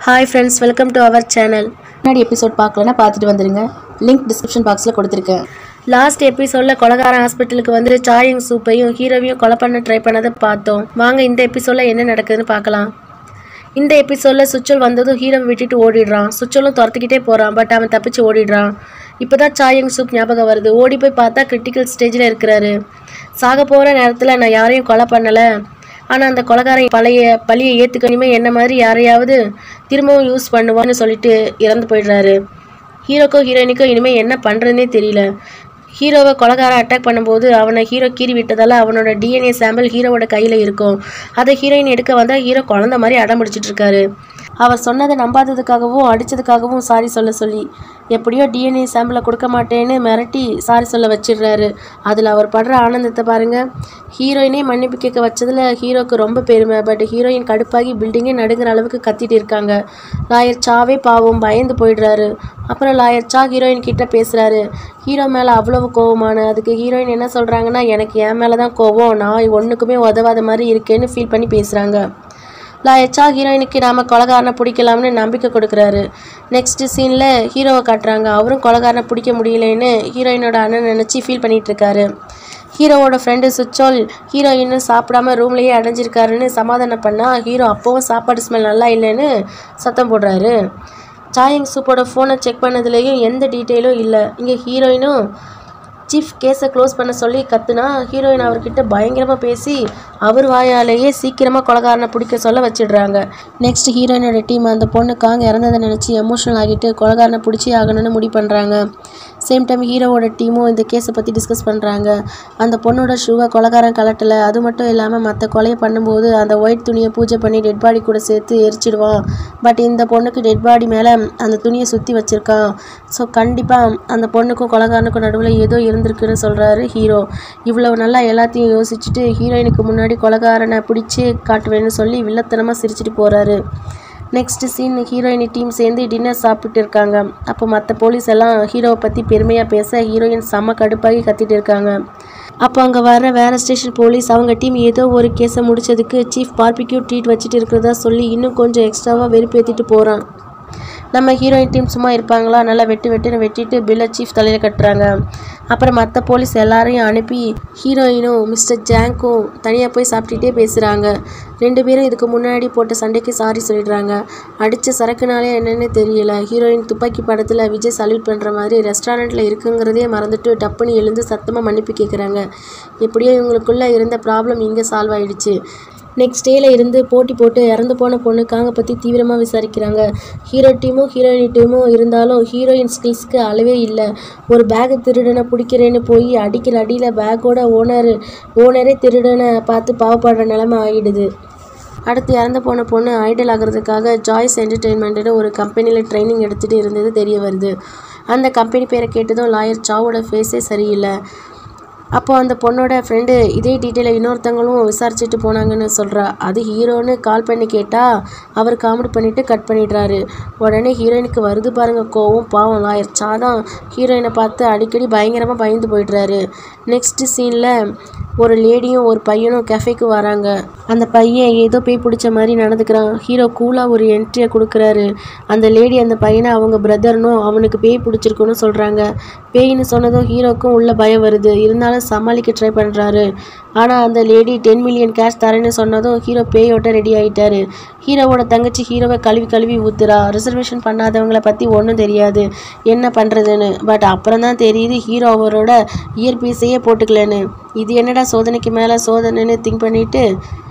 hi friends welcome to our channel முன்னாடி episode பார்க்கலன்னா பார்த்துட்டு வந்துடுங்க லிங்க் டிஸ்கிரிப்ஷன் பாக்ஸில் கொடுத்துருக்கேன் லாஸ்ட் எபிசோடில் கொலகாரன் ஹாஸ்பிட்டலுக்கு வந்து சாயிங் சூப்பையும் ஹீரோவையும் கொலை பண்ண ட்ரை பண்ணதை பார்த்தோம் வாங்க இந்த எபிசோடில் என்ன நடக்குதுன்னு பார்க்கலாம் இந்த எபிசோடில் சுச்சல் வந்ததும் ஹீரோவை விட்டுட்டு ஓடிடுறான் சுச்சலும் துரத்துக்கிட்டே போகிறான் பட் அவன் தப்பிச்சு ஓடிடுறான் இப்போ தான் சாயங் சூப் ஞாபகம் வருது ஓடி போய் பார்த்தா கிரிட்டிக்கல் ஸ்டேஜில் இருக்கிறாரு சாக போகிற நேரத்தில் நான் யாரையும் கொலை பண்ணலை ஆனால் அந்த கொலைகாரன் பழைய பழியை ஏற்றுக்கணுமே என்ன மாதிரி யாரையாவது திரும்பவும் யூஸ் பண்ணுவான்னு சொல்லிட்டு இறந்து போயிடுறாரு ஹீரோக்கோ ஹீரோயினுக்கோ இனிமேல் என்ன பண்ணுறதுனே தெரியல ஹீரோவை கொலகாரன் அட்டாக் பண்ணும்போது அவனை ஹீரோ கீறி விட்டதால அவனோட டிஎன்ஏ சாம்பிள் ஹீரோவோட கையில் இருக்கும் அதை ஹீரோயின் எடுக்க வந்தால் ஹீரோ குழந்த மாதிரி அடம் பிடிச்சிட்டு இருக்காரு அவர் சொன்னதை நம்பாததுக்காகவும் அடித்ததுக்காகவும் சாரி சொல்ல சொல்லி எப்படியோ டிஎன்ஏ சாம்பிளை கொடுக்க மாட்டேன்னு மிரட்டி சாரி சொல்ல வச்சிடுறாரு அதில் அவர் படுற ஆனந்தத்தை பாருங்க ஹீரோயினே மன்னிப்பு கேட்க வச்சதில் ஹீரோக்கு ரொம்ப பெருமை பட் ஹீரோயின் கடுப்பாகி பில்டிங்கே நடுங்கிற அளவுக்கு கத்திட்டு இருக்காங்க லாயர் சாவே பாவம் பயந்து போயிடுறாரு அப்புறம் லாயர் சா ஹீரோயின் கிட்ட பேசுகிறாரு ஹீரோ மேலே அவ்வளவு கோவமான அதுக்கு ஹீரோயின் என்ன சொல்கிறாங்கன்னா எனக்கு என் மேலே தான் கோவம் நான் ஒன்றுக்குமே உதவாத மாதிரி இருக்கேன்னு ஃபீல் பண்ணி பேசுகிறாங்க லாயச்சா ஹீரோயினுக்கு நாம கொலகாரனை பிடிக்கலாம்னு நம்பிக்கை கொடுக்குறாரு நெக்ஸ்ட் சீனில் ஹீரோவை காட்டுறாங்க அவரும் கொலகாரனை பிடிக்க முடியலன்னு ஹீரோயினோட அண்ணன் நினச்சி ஃபீல் பண்ணிட்டு இருக்காரு ஹீரோவோட ஃப்ரெண்டு சுச்சோல் ஹீரோயின் சாப்பிடாம ரூம்லேயே அடைஞ்சிருக்காருன்னு சமாதானம் பண்ணால் ஹீரோ அப்போவும் சாப்பாடு ஸ்மெல் நல்லா இல்லைன்னு சத்தம் போடுறாரு சாயங் சூப்போட ஃபோனை செக் பண்ணதுலேயும் எந்த டீட்டெயிலும் இல்லை இங்கே ஹீரோயினும் சீஃப் கேஸை க்ளோஸ் பண்ண சொல்லி கத்துனா ஹீரோயின் அவர்கிட்ட பயங்கரமாக பேசி அவர் வாயாலேயே சீக்கிரமாக கொலகாரனை பிடிக்க சொல்ல வச்சிடுறாங்க நெக்ஸ்ட் ஹீரோயினோட டீம் அந்த பொண்ணுக்காக இறந்ததை நினச்சி எமோஷனல் ஆகிட்டு கொலகாரனை பிடிச்சி ஆகணும்னு முடிவு பண்ணுறாங்க சேம் டைம் ஹீரோவோட டீமும் இந்த கேஸை பற்றி டிஸ்கஸ் பண்ணுறாங்க அந்த பொண்ணோட ஷூவை கொலகாரன் கலட்டலை அது மட்டும் இல்லாமல் மற்ற கொலையை பண்ணும்போது அந்த ஒயிட் துணியை பூஜை பண்ணி டெட் பாடி கூட சேர்த்து எரிச்சிடுவான் பட் இந்த பொண்ணுக்கு டெட் பாடி மேலே அந்த துணியை சுற்றி வச்சுருக்கான் ஸோ கண்டிப்பாக அந்த பொண்ணுக்கும் கொலகாரனுக்கும் நடுவில் ஏதோ இருந்திருக்குன்னு சொல்கிறாரு ஹீரோ இவ்வளவு நல்லா எல்லாத்தையும் யோசிச்சுட்டு ஹீரோயினுக்கு முன்னாடி கொலகாரனை பிடிச்சி காட்டுவேன்னு சொல்லி வில்லத்தனமாக சிரிச்சிட்டு போகிறாரு நெக்ஸ்ட் சீன் ஹீரோயின் டீம் சேர்ந்து டின்னர் சாப்பிட்டு இருக்காங்க அப்போ மற்ற போலீஸ் எல்லாம் ஹீரோவை பற்றி பெருமையாக பேச ஹீரோயின் செம்ம கடுப்பாகி கத்திட்டு இருக்காங்க அப்போ அங்கே வர வேறு ஸ்டேஷன் போலீஸ் அவங்க டீம் ஏதோ ஒரு கேஸை முடிச்சதுக்கு சீஃப் பார்பிக்யூ ட்ரீட் வச்சுட்டு இருக்கிறதா சொல்லி இன்னும் கொஞ்சம் எக்ஸ்ட்ராவாக வெறுப்பேற்றிட்டு போகிறான் நம்ம ஹீரோயின் டீம் சும்மா இருப்பாங்களா நல்லா வெட்டு வெட்டுன்னு வெட்டிட்டு பில்லை சீஃப் தலையில் கட்டுறாங்க அப்புறம் மற்ற போலீஸ் எல்லாரையும் அனுப்பி ஹீரோயினும் மிஸ்டர் ஜாங்க்கும் தனியாக போய் சாப்பிட்டுட்டே பேசுகிறாங்க ரெண்டு பேரும் இதுக்கு முன்னாடி போட்ட சண்டைக்கு சாரி சொல்லிடுறாங்க அடித்த சரக்குனாலே என்னன்னு தெரியல ஹீரோயின் துப்பாக்கி படத்தில் விஜய் சல்யூட் பண்ணுற மாதிரி ரெஸ்டாரண்ட்டில் இருக்குங்கிறதே மறந்துட்டு டப்புன்னு எழுந்து சத்தமாக மன்னிப்பு கேட்குறாங்க எப்படியோ இவங்களுக்குள்ளே இருந்த ப்ராப்ளம் இங்கே சால்வ் ஆயிடுச்சு நெக்ஸ்ட் டேல இருந்து போட்டி போட்டு இறந்து போன பொண்ணுக்காக பற்றி தீவிரமாக விசாரிக்கிறாங்க ஹீரோ டீமும் ஹீரோயின் டீமும் இருந்தாலும் ஹீரோயின் ஸ்கில்ஸ்க்கு அளவே இல்லை ஒரு பேக் திருடனை பிடிக்கிறேன்னு போய் அடிக்கிற அடியில் பேக்கோட ஓனர் ஓனரே திருடனை பார்த்து பாவப்படுற நிலைமை ஆகிடுது அடுத்து இறந்து போன பொண்ணு ஐடல் ஆகிறதுக்காக ஜாய்ஸ் என்டர்டெயின்மெண்ட்டுன்னு ஒரு கம்பெனியில் ட்ரைனிங் எடுத்துகிட்டு இருந்தது தெரிய வருது அந்த கம்பெனி பேரை கேட்டதும் லாயர் சாவோட ஃபேஸே சரியில்லை அப்போ அந்த பொண்ணோட ஃப்ரெண்டு இதே டீட்டெயிலை இன்னொருத்தவங்களும் விசாரிச்சுட்டு போனாங்கன்னு சொல்கிறா அது ஹீரோன்னு கால் பண்ணி கேட்டால் அவர் காமெடி பண்ணிவிட்டு கட் பண்ணிடுறாரு உடனே ஹீரோயினுக்கு வருது பாருங்க கோவம் பாவம் லாயர் சாதான் ஹீரோயினை பார்த்து அடிக்கடி பயங்கரமாக பயந்து போயிடுறாரு நெக்ஸ்ட் சீனில் ஒரு லேடியும் ஒரு பையனும் கெஃபேக்கு வராங்க அந்த பையன் ஏதோ பேய் பிடிச்ச மாதிரி நடந்துக்கிறான் ஹீரோ கூலாக ஒரு என்ட்ரியை கொடுக்குறாரு அந்த லேடி அந்த பையனை அவங்க பிரதர்னும் அவனுக்கு பேய் பிடிச்சிருக்குன்னு சொல்கிறாங்க பேயின்னு சொன்னதும் ஹீரோக்கும் உள்ள பயம் வருது இருந்தாலும் சமாளிக்க ட்ரை பண்ணுறாரு ஆனால் அந்த லேடி டென் மில்லியன் கேஷ் தரேன்னு சொன்னதும் ஹீரோ பேயோட்ட ரெடி ஆகிட்டாரு ஹீரோவோட தங்கச்சி ஹீரோவை கழுவி கழுவி ஊத்துறா ரிசர்வேஷன் பண்ணாதவங்கள பற்றி ஒன்றும் தெரியாது என்ன பண்ணுறதுன்னு பட் அப்புறம் தான் தெரியுது ஹீரோ அவரோட இயற்பீஸையே போட்டுக்கலன்னு இது என்னடா சோதனைக்கு மேலே சோதனைன்னு திங்க் பண்ணிட்டு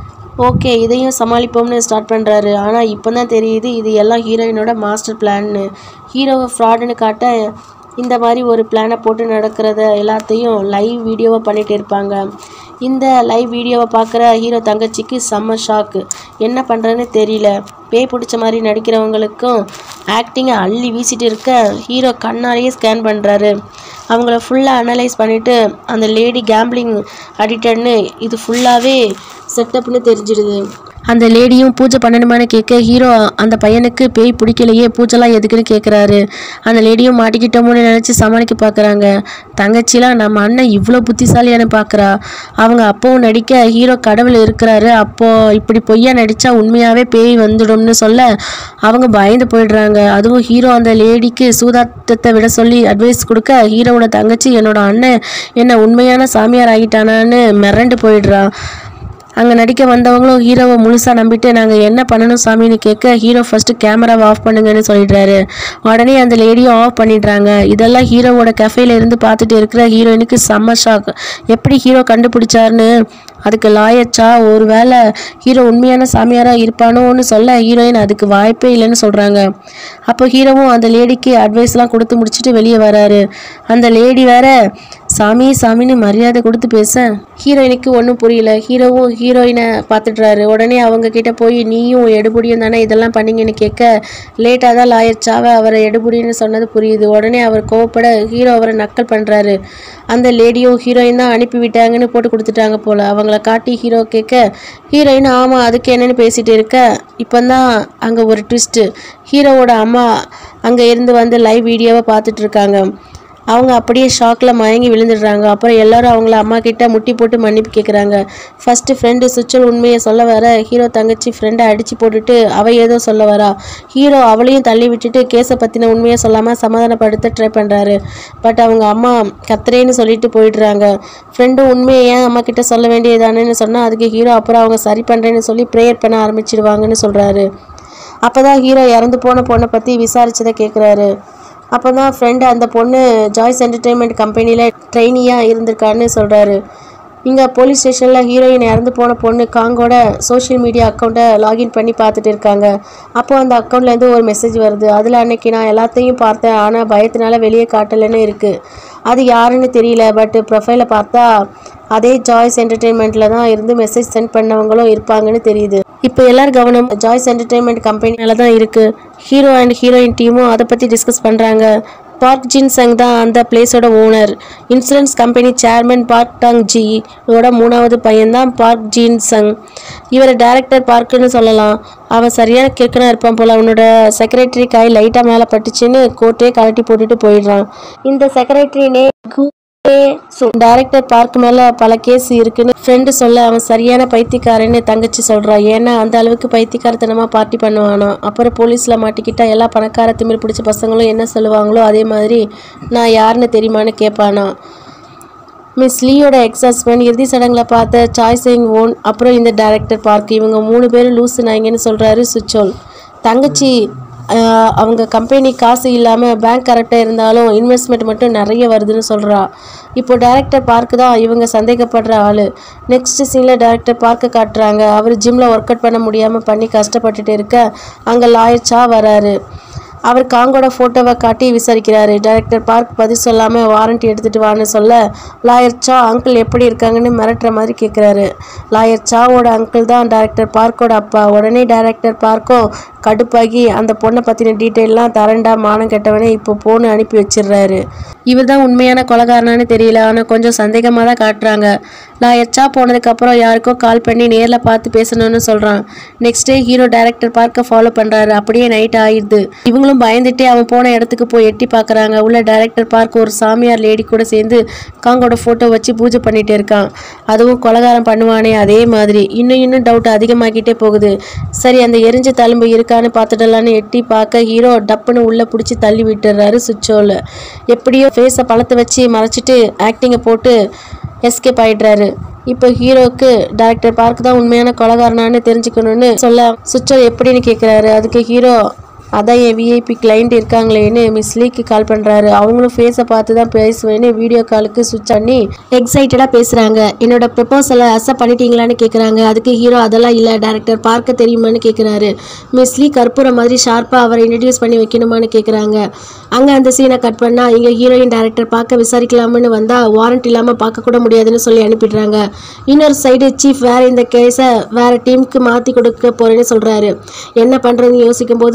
ஓகே இதையும் சமாளிப்போம்னு ஸ்டார்ட் பண்ணுறாரு ஆனால் இப்போ தான் தெரியுது இது எல்லாம் ஹீரோயினோட மாஸ்டர் பிளான்னு ஹீரோவை ஃப்ராடுன்னு காட்ட இந்த மாதிரி ஒரு பிளானை போட்டு நடக்கிறத எல்லாத்தையும் லைவ் வீடியோவை பண்ணிகிட்டு இருப்பாங்க இந்த லைவ் வீடியோவை பார்க்குற ஹீரோ தங்கச்சிக்கு செம்ம ஷாக்கு என்ன பண்ணுறதுன்னு தெரியல பேய் பிடிச்ச மாதிரி நடிக்கிறவங்களுக்கும் ஆக்டிங்கை அள்ளி வீசிட்டு இருக்க ஹீரோ கண்ணாலேயே ஸ்கேன் பண்ணுறாரு அவங்கள ஃபுல்லாக அனலைஸ் பண்ணிவிட்டு அந்த லேடி கேம்பிளிங் அடிக்டட்னு இது ஃபுல்லாகவே செட்டப்னு தெரிஞ்சிடுது அந்த லேடியும் பூஜை பண்ணணுமான்னு கேட்க ஹீரோ அந்த பையனுக்கு பேய் பிடிக்கலையே பூஜைலாம் எதுக்குன்னு கேட்குறாரு அந்த லேடியும் மாட்டிக்கிட்டோமோன்னு நினச்சி சமாளிக்க பார்க்குறாங்க தங்கச்சிலாம் நம்ம அண்ணன் இவ்வளோ புத்திசாலியானு பார்க்குறா அவங்க அப்பவும் நடிக்க ஹீரோ கடவுள் இருக்கிறாரு அப்போ இப்படி பொய்யா நடித்தா உண்மையாகவே பேய் வந்துடும்னு சொல்ல அவங்க பயந்து போயிடுறாங்க அதுவும் ஹீரோ அந்த லேடிக்கு சூதாட்டத்தை விட சொல்லி அட்வைஸ் கொடுக்க ஹீரோவோட தங்கச்சி என்னோட அண்ணன் என்ன உண்மையான சாமியார் ஆகிட்டானான்னு மிரண்டு போயிடுறா அங்கே நடிக்க வந்தவங்களும் ஹீரோவை முழுசாக நம்பிட்டு நாங்கள் என்ன பண்ணணும் சாமின்னு கேட்க ஹீரோ ஃபஸ்ட்டு கேமராவை ஆஃப் பண்ணுங்கன்னு சொல்லிடுறாரு உடனே அந்த லேடியும் ஆஃப் பண்ணிடுறாங்க இதெல்லாம் ஹீரோவோட கஃபேல இருந்து பார்த்துட்டு இருக்கிற ஹீரோயினுக்கு செம்ம ஷாக் எப்படி ஹீரோ கண்டுபிடிச்சாருன்னு அதுக்கு லாயச்சா ஒரு வேளை ஹீரோ உண்மையான சாமியாராக இருப்பானோன்னு சொல்ல ஹீரோயின் அதுக்கு வாய்ப்பே இல்லைன்னு சொல்கிறாங்க அப்போ ஹீரோவும் அந்த லேடிக்கு அட்வைஸ்லாம் கொடுத்து முடிச்சுட்டு வெளியே வராரு அந்த லேடி வேற சாமி சாமின்னு மரியாதை கொடுத்து பேச ஹீரோயினுக்கு ஒன்றும் புரியல ஹீரோவும் ஹீரோயினை பார்த்துட்றாரு உடனே அவங்க கிட்ட போய் நீயும் எடுபடியும் தானே இதெல்லாம் பண்ணீங்கன்னு கேட்க லேட்டாக தான் லாயச்சாவை அவரை எடுபடின்னு சொன்னது புரியுது உடனே அவர் கோவப்பட ஹீரோ அவரை நக்கல் பண்ணுறாரு அந்த லேடியும் ஹீரோயின் தான் அனுப்பி விட்டாங்கன்னு போட்டு கொடுத்துட்டாங்க போல அவங்கள காட்டி ஹீரோ கேட்க ஹீரோயின் ஆமாம் அதுக்கு என்னன்னு பேசிட்டு இருக்க இப்போ தான் அங்கே ஒரு ட்விஸ்ட்டு ஹீரோவோட அம்மா அங்கே இருந்து வந்து லைவ் வீடியோவை பார்த்துட்டு இருக்காங்க அவங்க அப்படியே ஷாக்கில் மயங்கி விழுந்துடுறாங்க அப்புறம் எல்லாரும் அவங்கள அம்மா கிட்ட முட்டி போட்டு மன்னிப்பு கேட்குறாங்க ஃபர்ஸ்ட் ஃப்ரெண்டு சுச்சல் உண்மையை சொல்ல வர ஹீரோ தங்கச்சி ஃப்ரெண்டை அடிச்சு போட்டுட்டு அவ ஏதோ சொல்ல வரா ஹீரோ அவளையும் தள்ளி விட்டுட்டு கேஸை பற்றின உண்மையை சொல்லாமல் சமாதானப்படுத்த ட்ரை பண்ணுறாரு பட் அவங்க அம்மா கத்துறேன்னு சொல்லிட்டு போயிடுறாங்க ஃப்ரெண்டும் உண்மையை ஏன் அம்மா கிட்ட சொல்ல வேண்டியதானேன்னு சொன்னால் அதுக்கு ஹீரோ அப்புறம் அவங்க சரி பண்ணுறேன்னு சொல்லி ப்ரேயர் பண்ண ஆரம்பிச்சிடுவாங்கன்னு சொல்கிறாரு அப்போ தான் ஹீரோ இறந்து போன பொண்ணை பற்றி விசாரிச்சதை கேட்குறாரு அப்போ தான் ஃப்ரெண்டு அந்த பொண்ணு ஜாய்ஸ் என்டர்டெயின்மெண்ட் கம்பெனியில் ட்ரெயினியாக இருந்திருக்கான்னு சொல்கிறாரு இங்கே போலீஸ் ஸ்டேஷனில் ஹீரோயின் இறந்து போன பொண்ணு காங்கோட சோஷியல் மீடியா அக்கௌண்ட்டை லாகின் பண்ணி பார்த்துட்டு இருக்காங்க அப்போ அந்த அக்கௌண்ட்லேருந்து ஒரு மெசேஜ் வருது அதில் அன்னைக்கு நான் எல்லாத்தையும் பார்த்தேன் ஆனால் பயத்தினால வெளியே காட்டலைன்னு இருக்குது அது யாருன்னு தெரியல பட் ப்ரொஃபைலை பார்த்தா அதே ஜாய்ஸ் என்டர்டெயின்மெண்ட்டில் தான் இருந்து மெசேஜ் சென்ட் பண்ணவங்களும் இருப்பாங்கன்னு தெரியுது இப்போ எல்லாரும் கவனம் ஜாய்ஸ் என்டர்டெயின்மெண்ட் கம்பெனியால தான் இருக்குது ஹீரோ அண்ட் ஹீரோயின் டீமும் அதை பற்றி டிஸ்கஸ் பண்ணுறாங்க பார்க் ஜின் சங் தான் அந்த பிளேஸோட owner insurance company chairman Park Dong Gi இதோட மூணாவது பையன் தான் பார்க் ஜின் சங் இவரை டைரக்டர் பார்க்குன்னு சொல்லலாம் அவன் சரியான கிறுக்கனா இருப்பான் போல அவனோட செக்ரட்டரி கை லைட்டாக மேலே பட்டுச்சுன்னு கோட்டே கழட்டி போட்டுட்டு போயிடுறான் இந்த செக்ரட்டரி நே டைரக்டர் பார்க் மேல பல கேஸ் இருக்குன்னு ஃப்ரெண்டு சொல்ல அவன் சரியான பைத்தியக்காரன்னு தங்கச்சி சொல்றா ஏன்னா அந்த அளவுக்கு பைத்தியக்காரத்தனமா பார்ட்டி பண்ணுவானா அப்புறம் போலீஸ்ல மாட்டிக்கிட்டா எல்லா பணக்கார திமிர் பிடிச்ச பசங்களும் என்ன சொல்லுவாங்களோ அதே மாதிரி நான் யாருன்னு தெரியுமான்னு கேட்பானா மிஸ் லீயோட எக்ஸ் ஹஸ்பண்ட் இறுதி சடங்கில் பார்த்த சாய் சிங் ஓன் அப்புறம் இந்த டைரக்டர் பார்க் இவங்க மூணு பேரும் லூசு நாய்ங்கன்னு சொல்கிறாரு சுச்சோல் தங்கச்சி ஆஹ், அவங்க கம்பெனி காசு இல்லாமல் பேங்க் கரெக்டாக இருந்தாலும் இன்வெஸ்ட்மெண்ட் மட்டும் நிறைய வருதுன்னு சொல்கிறா இப்போ டைரக்டர் பார்க் தான் இவங்க சந்தேகப்படுற ஆள் நெக்ஸ்ட் சீனில் டைரக்டர் பார்க்க காட்டுறாங்க அவர் ஜிம்மில் ஒர்க் அவுட் பண்ண முடியாமல் பண்ணி கஷ்டப்பட்டுட்டு இருக்க அங்கே லாயர் சா வராரு அவர் காங்கோட ஃபோட்டோவை காட்டி விசாரிக்கிறாரு டைரக்டர் பார்க் பதில் சொல்லாமல் வாரண்டி எடுத்துட்டு வான்னு சொல்ல லாயர் சா அங்கிள் எப்படி இருக்காங்கன்னு மிரட்டுற மாதிரி கேட்குறாரு லாயர் சாவோட அங்கிள் தான் டைரக்டர் பார்க்கோட அப்பா உடனே டைரக்டர் பார்க்கும் கடுப்பாகி அந்த பொண்ணை பற்றின டீட்டெயிலாம் தரண்டா மானம் கெட்டவனே இப்போ போன்னு அனுப்பி வச்சிடுறாரு இவர் தான் உண்மையான கொலகாரனான்னு தெரியல ஆனால் கொஞ்சம் சந்தேகமாக தான் காட்டுறாங்க லாயர் சா போனதுக்கப்புறம் யாருக்கோ கால் பண்ணி நேரில் பார்த்து பேசணும்னு சொல்கிறான் நெக்ஸ்ட் டே ஹீரோ டைரக்டர் பார்க்க ஃபாலோ பண்ணுறாரு அப்படியே நைட் ஆயிடுது இவங்களும் பயந்துட்டே அவன் போன இடத்துக்கு போய் எட்டி பார்க்குறாங்க உள்ள டைரக்டர் பார்க்க ஒரு சாமியார் லேடி கூட சேர்ந்து காங்கோட ஃபோட்டோ வச்சு பூஜை பண்ணிட்டு இருக்கான் அதுவும் கொலகாரம் பண்ணுவானே அதே மாதிரி இன்னும் இன்னும் டவுட் அதிகமாகிட்டே போகுது சரி அந்த எரிஞ்ச தழும்பு இருக்கான்னு பார்த்துடலான்னு எட்டி பார்க்க ஹீரோ டப்புன்னு உள்ளே பிடிச்சி தள்ளி விட்டுறாரு சுவிட்சோவில் எப்படியோ ஃபேஸை பழத்தை வச்சு மறைச்சிட்டு ஆக்டிங்கை போட்டு எஸ்கேப் ஆயிடுறாரு இப்போ ஹீரோக்கு டைரக்டர் பார்க் தான் உண்மையான கொலகாரனான்னு தெரிஞ்சுக்கணும்னு சொல்ல சுவிட்சர் எப்படின்னு கேட்குறாரு அதுக்கு ஹீரோ அதான் என் விஐபி கிளைண்ட் இருக்காங்களேன்னு மிஸ் லீக்கு கால் பண்ணுறாரு அவங்களும் ஃபேஸை பார்த்து தான் பேசுவேன்னு வீடியோ காலுக்கு சுவிட்ச் பண்ணி எக்ஸைட்டடாக பேசுகிறாங்க என்னோட ப்ரப்போசலை அக்செப்ட் பண்ணிட்டீங்களான்னு கேட்குறாங்க அதுக்கு ஹீரோ அதெல்லாம் இல்லை டேரக்டர் பார்க்க தெரியுமான்னு கேட்குறாரு மிஸ் லீ கற்பூரம் மாதிரி ஷார்ப்பாக அவரை இன்ட்ரடியூஸ் பண்ணி வைக்கணுமான்னு கேட்குறாங்க அங்கே அந்த சீனை கட் பண்ணால் இங்கே ஹீரோயின் டேரக்டர் பார்க்க விசாரிக்கலாம்னு வந்தால் வாரண்ட் இல்லாமல் பார்க்க கூட முடியாதுன்னு சொல்லி அனுப்பிடுறாங்க இன்னொரு சைடு சீஃப் வேற இந்த கேஸை வேற டீமுக்கு மாற்றி கொடுக்க போறேன்னு சொல்கிறாரு என்ன பண்ணுறதுன்னு யோசிக்கும் போது மிஸ்டர்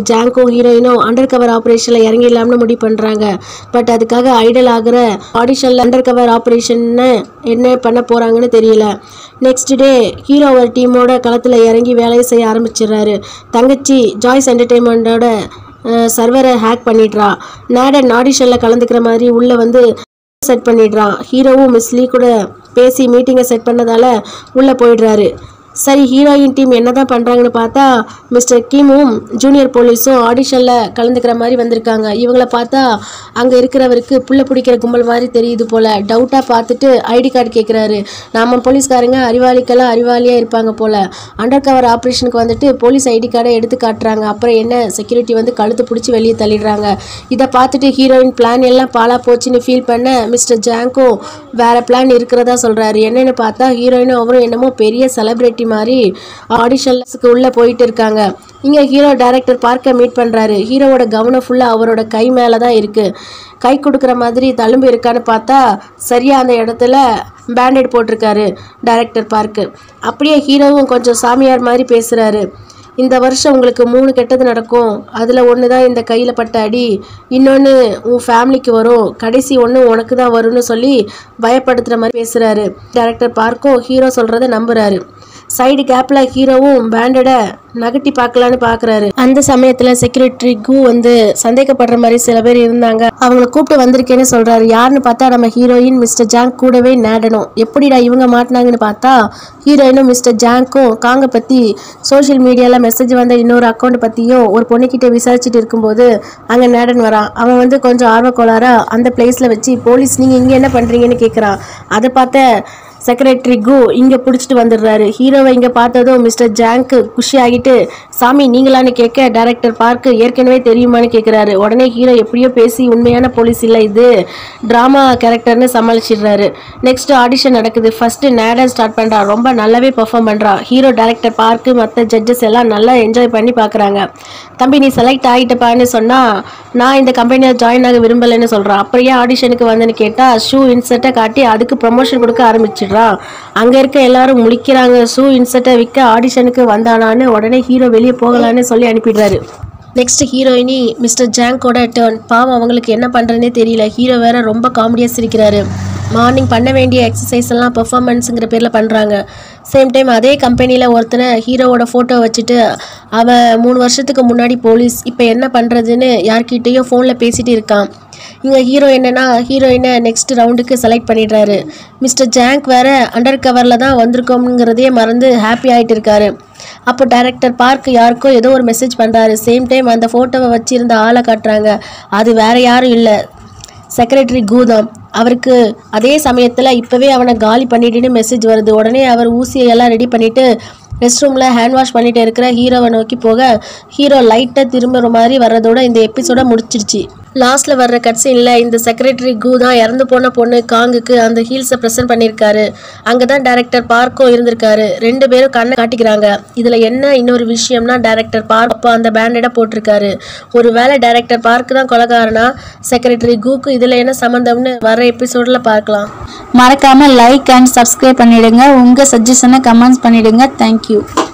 ஜாங்கும் ஹீரோயினும் அண்டர் கவர் ஆப்ரேஷனில் இறங்கிடலாம்னு முடிவு பண்ணுறாங்க பட் அதுக்காக ஐடல் ஆகிற ஆடிஷனில் அண்டர் கவர் ஆப்ரேஷன்னு என்ன பண்ண போகிறாங்கன்னு தெரியல நெக்ஸ்ட் டே ஹீரோ ஒரு டீமோட களத்தில் இறங்கி வேலையை செய்ய ஆரம்பிச்சிடுறாரு தங்கச்சி ஜாய்ஸ் என்டர்டெயின்மெண்ட்டோட சர்வரை ஹேக் பண்ணிடுறா நேடன் ஆடிஷனில் கலந்துக்கிற மாதிரி உள்ளே வந்து செட் பண்ணிடுறான் ஹீரோவும் மிஸ் லீ கூட பேசி மீட்டிங்கை செட் பண்ணதால உள்ளே போயிடுறாரு சரி ஹீரோயின் டீம் என்னதான் பண்றாங்கன்னு பார்த்தா மிஸ்டர் கிமும் ஜூனியர் போலீஸும் ஆடிஷனில் கலந்துக்கிற மாதிரி வந்திருக்காங்க இவங்கள பார்த்தா அங்கே இருக்கிறவருக்கு புள்ள பிடிக்கிற கும்பல் மாதிரி தெரியுது போல டவுட்டாக பார்த்துட்டு ஐடி கார்டு கேட்குறாரு நாம போலீஸ்காரங்க அறிவாளிக்கெல்லாம் அறிவாளியாக இருப்பாங்க போல அண்டர் கவர் ஆப்ரேஷனுக்கு வந்துட்டு போலீஸ் ஐடி கார்டை எடுத்து காட்டுறாங்க அப்புறம் என்ன செக்யூரிட்டி வந்து கழுத்து பிடிச்சி வெளியே தள்ளிடுறாங்க இதை பார்த்துட்டு ஹீரோயின் பிளான் எல்லாம் பாலா போச்சுன்னு ஃபீல் பண்ண மிஸ்டர் ஜாங்கும் வேற பிளான் இருக்கிறதா சொல்றாரு என்னன்னு பார்த்தா ஹீரோயினும் அவரும் என்னமோ பெரிய செலிபிரிட்டி மாதிரி ஆடிஷன்ஸ்க்கு உள்ள போயிட்டு இருக்காங்க இங்க ஹீரோ டைரக்டர் பார்க்க மீட் பண்றாரு ஹீரோவோட கவனம் ஃபுல்லா அவரோட கை மேல தான் இருக்கு கை கொடுக்குற மாதிரி தழும்பு இருக்கான்னு பார்த்தா சரியா அந்த இடத்துல பேண்டேட் போட்டிருக்காரு டைரக்டர் பார்க்கு அப்படியே ஹீரோவும் கொஞ்சம் சாமியார் மாதிரி பேசுறாரு இந்த வருஷம் உங்களுக்கு மூணு கெட்டது நடக்கும் அதில் ஒன்று தான் இந்த கையில் பட்ட அடி இன்னொன்று உன் ஃபேமிலிக்கு வரும் கடைசி ஒன்று உனக்கு தான் வரும்னு சொல்லி பயப்படுத்துகிற மாதிரி பேசுகிறாரு டேரக்டர் பார்க்கும் ஹீரோ சொல்கிறத நம்புறாரு சைடு கேப்பில் ஹீரோவும் பேண்டடை நகட்டி பார்க்கலான்னு பார்க்குறாரு அந்த சமயத்தில் செக்யூரிட்டி கு வந்து சந்தேகப்படுற மாதிரி சில பேர் இருந்தாங்க அவங்கள கூப்பிட்டு வந்திருக்கேன்னு சொல்கிறாரு யாருன்னு பார்த்தா நம்ம ஹீரோயின் மிஸ்டர் ஜாங் கூடவே நேடணும் எப்படிடா இவங்க மாட்டினாங்கன்னு பார்த்தா ஹீரோயினும் மிஸ்டர் ஜாங்க்கும் காங்க பற்றி சோஷியல் மீடியாவில் மெசேஜ் வந்த இன்னொரு அக்கௌண்ட் பற்றியும் ஒரு பொண்ணுக்கிட்ட விசாரிச்சுட்டு இருக்கும்போது அங்கே நேடன் வரான் அவன் வந்து கொஞ்சம் ஆர்வக்கோளாரா அந்த பிளேஸில் வச்சு போலீஸ் நீங்கள் இங்கே என்ன பண்ணுறீங்கன்னு கேட்குறான் அதை பார்த்த செக்ரட்டரி கு இங்கே பிடிச்சிட்டு வந்துடுறாரு ஹீரோவை இங்கே பார்த்ததும் மிஸ்டர் ஜாங்க்கு குஷி ஆகிட்டு சாமி நீங்களான்னு கேட்க டைரக்டர் பார்க்கு ஏற்கனவே தெரியுமான்னு கேட்குறாரு உடனே ஹீரோ எப்படியோ பேசி உண்மையான போலீஸ் இல்லை இது ட்ராமா கேரக்டர்னு சமாளிச்சிடுறாரு நெக்ஸ்ட் ஆடிஷன் நடக்குது ஃபர்ஸ்ட் நேடன் ஸ்டார்ட் பண்ணுறா ரொம்ப நல்லாவே பெர்ஃபார்ம் பண்ணுறா ஹீரோ டைரக்டர் பார்க்கு மற்ற ஜட்ஜஸ் எல்லாம் நல்லா என்ஜாய் பண்ணி பார்க்குறாங்க தம்பி நீ செலக்ட் ஆகிட்டப்பான்னு சொன்னால் நான் இந்த கம்பெனியில் ஜாயின் ஆக விரும்பலைன்னு சொல்கிறான் அப்படியே ஆடிஷனுக்கு வந்தேன்னு கேட்டால் ஷூ இன்சர்ட்டை காட்டி அதுக்கு ப்ரொமோஷன் கொடுக்க ஆரம்பிச்சிடுறான் அங்கே இருக்க எல்லாரும் முழிக்கிறாங்க ஷூ இன்சர்ட்டை விற்க ஆடிஷனுக்கு வந்தானான்னு உடனே ஹீரோ வெளியே போகலான்னு சொல்லி அனுப்பிடுறாரு நெக்ஸ்ட் ஹீரோயினி மிஸ்டர் ஜாங்கோட டேர்ன் பாவம் அவங்களுக்கு என்ன பண்ணுறதுனே தெரியல ஹீரோ வேற ரொம்ப காமெடியாக சிரிக்கிறாரு மார்னிங் பண்ண வேண்டிய எக்ஸசைஸ் எல்லாம் பெர்ஃபார்மன்ஸுங்கிற பேரில் பண்ணுறாங்க சேம் டைம் அதே கம்பெனியில் ஒருத்தனை ஹீரோவோட ஃபோட்டோ வச்சுட்டு அவன் மூணு வருஷத்துக்கு முன்னாடி போலீஸ் இப்போ என்ன பண்ணுறதுன்னு யார்கிட்டயோ ஃபோனில் பேசிட்டு இருக்கான் இங்கே ஹீரோ என்னன்னா ஹீரோயினை நெக்ஸ்ட் ரவுண்டுக்கு செலக்ட் பண்ணிடுறாரு மிஸ்டர் ஜாங்க் வேற அண்டர் கவரில் தான் வந்திருக்கோம்ங்கிறதையே மறந்து ஹாப்பி ஆகிட்டு இருக்காரு அப்போ டைரக்டர் பார்க் யாருக்கோ ஏதோ ஒரு மெசேஜ் பண்ணுறாரு சேம் டைம் அந்த ஃபோட்டோவை வச்சிருந்த ஆளை காட்டுறாங்க அது வேற யாரும் இல்லை செக்ரட்டரி கூதம் அவருக்கு அதே சமயத்தில் இப்போவே அவனை காலி பண்ணிட்டுன்னு மெசேஜ் வருது உடனே அவர் ஊசியை எல்லாம் ரெடி பண்ணிட்டு ரெஸ்ட் ரூமில் ஹேண்ட் வாஷ் பண்ணிட்டு இருக்கிற ஹீரோவை நோக்கி போக ஹீரோ லைட்டாக திரும்புற மாதிரி வர்றதோட இந்த எபிசோட முடிச்சிருச்சு லாஸ்ட்டில் வர்ற கட்சீனில் இந்த செக்ரட்டரி கு தான் இறந்து போன பொண்ணு காங்குக்கு அந்த ஹீல்ஸை ப்ரெசென்ட் பண்ணியிருக்காரு அங்கே தான் டேரக்டர் பார்க்கும் இருந்திருக்காரு ரெண்டு பேரும் கண்ணை காட்டிக்கிறாங்க இதில் என்ன இன்னொரு விஷயம்னா டேரக்டர் பார்க் அப்போ அந்த பேண்டடை போட்டிருக்காரு ஒரு வேளை டேரக்டர் பார்க் தான் கொலகாரனா செக்ரட்டரி குக்கு இதில் என்ன சம்மந்தம்னு வர எபிசோடில் பார்க்கலாம் மறக்காம லைக் அண்ட் சப்ஸ்கிரைப் பண்ணிடுங்க உங்க சஜஷனை கமெண்ட்ஸ் பண்ணிடுங்க தேங்க்யூ